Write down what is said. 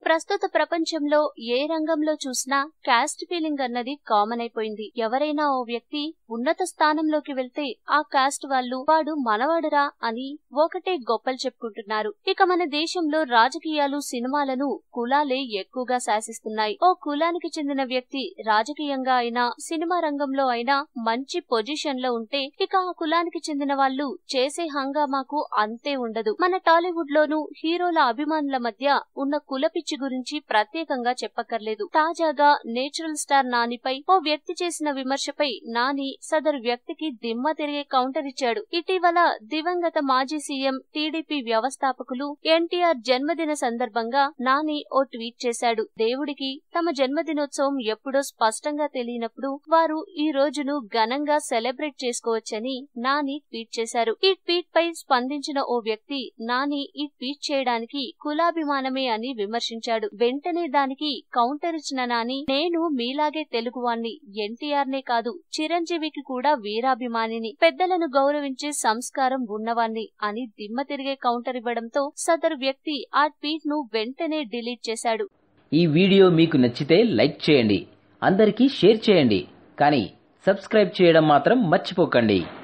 ప్రస్తుత ప్రపంచంలో ఏ రంగంలో చూసినా కాస్ట్ ఫీలింగ్ అన్నది కామన్ అయిపోయింది ఎవరైనా ఓ వ్యక్తి ఉన్నత స్థానంలోకి వెళ్తే ఆ కాస్ట్ వాళ్ళు వాడు మనవాడురా అని ఒకటే గొప్పలు చెప్పుకుంటున్నారు ఇక మన దేశంలో రాజకీయాలు సినిమాలను కులాలే ఎక్కువగా శాసిస్తున్నాయి ఓ కులానికి చెందిన వ్యక్తి రాజకీయంగా అయినా సినిమా రంగంలో అయినా మంచి పొజిషన్ లో ఉంటే ఇక ఆ కులానికి చెందిన వాళ్ళు చేసే హంగామాకు అంతే ఉండదు మన టాలీవుడ్ లోను హీరోల అభిమానుల మధ్య ఉన్న కులపిచ్చి గురించి ప్రత్యేకంగా చెప్పక్కర్లేదు తాజాగా నేచురల్ స్టార్ నానిపై ఓ వ్యక్తి చేసిన విమర్శపై నాని సదరు వ్యక్తికి దిమ్మ తిరిగే కౌంటర్ ఇచ్చాడు ఇటీవల దివంగత మాజీ సీఎం టీడీపీ వ్యవస్థాపకులు ఎన్టీఆర్ జన్మదిన సందర్భంగా నాని ఓ ట్వీట్ చేశాడు దేవుడికి తమ జన్మదినోత్సవం ఎప్పుడో స్పష్టంగా తెలియనప్పుడు వారు ఈ రోజును ఘనంగా సెలబ్రేట్ చేసుకోవచ్చని నాని ట్వీట్ చేశారు ఈ ట్వీట్ పై స్పందించిన ఓ వ్యక్తి నాని ఈ ట్వీట్ చేయడానికి కులాభిమానమే అని విమర్శించాడు వెంటనే దానికి కౌంటర్ ఇచ్చిన నాని నేను మీలాగే తెలుగువాణ్ణి ఎన్టీఆర్ నే కాదు చిరంజీవికి కూడా వీరాభిమానిని పెద్దలను గౌరవించే సంస్కారం ఉన్నవాణ్ణి అని దిమ్మ తిరిగే కౌంటర్ ఇవ్వడంతో సదరు వ్యక్తి ఆ ట్వీట్ ను వెంటనే డిలీట్ చేశాడు ఈ వీడియో మీకు నచ్చితే లైక్ చేయండి అందరికీ షేర్ చేయండి కానీ సబ్స్క్రైబ్ చేయడం మాత్రం మర్చిపోకండి